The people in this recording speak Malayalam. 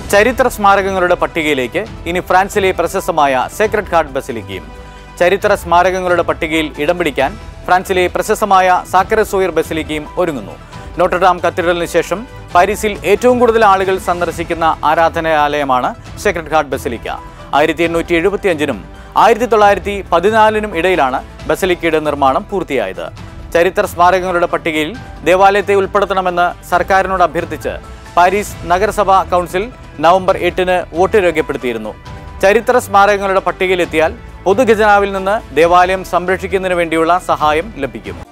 ചരിത്ര സ്മാരകങ്ങളുടെ പട്ടികയിലേക്ക് ഇനി ഫ്രാൻസിലെ പ്രശസ്തമായ സേക്രഡ് ഹാർട്ട് ബസിലിക്കയും ചരിത്ര സ്മാരകങ്ങളുടെ പട്ടികയിൽ ഇടം പിടിക്കാൻ ഫ്രാൻസിലെ പ്രശസ്തമായ സാക്കറസോയർ ബസിലിക്കയും ഒരുങ്ങുന്നു നോട്ടർഡാം കത്തീഡ്രലിന് ശേഷം പാരീസിൽ ഏറ്റവും കൂടുതൽ ആളുകൾ സന്ദർശിക്കുന്ന ആരാധനാലയമാണ് സേക്രഡ് ഹാർട്ട് ബസിലിക്ക ആയിരത്തി എണ്ണൂറ്റി എഴുപത്തി അഞ്ചിനും ആയിരത്തി തൊള്ളായിരത്തി പതിനാലിനും ഇടയിലാണ് ബസലിക്കയുടെ നിർമ്മാണം പൂർത്തിയായത് ചരിത്ര സ്മാരകങ്ങളുടെ പട്ടികയിൽ ദേവാലയത്തെ ഉൾപ്പെടുത്തണമെന്ന് സർക്കാരിനോട് അഭ്യർത്ഥിച്ച് പാരീസ് നഗരസഭാ കൗൺസിൽ നവംബർ എട്ടിന് വോട്ട് രേഖപ്പെടുത്തിയിരുന്നു ചരിത്ര സ്മാരകങ്ങളുടെ പട്ടികയിലെത്തിയാൽ പൊതുഖജനാവിൽ നിന്ന് ദേവാലയം സംരക്ഷിക്കുന്നതിന് വേണ്ടിയുള്ള സഹായം ലഭിക്കും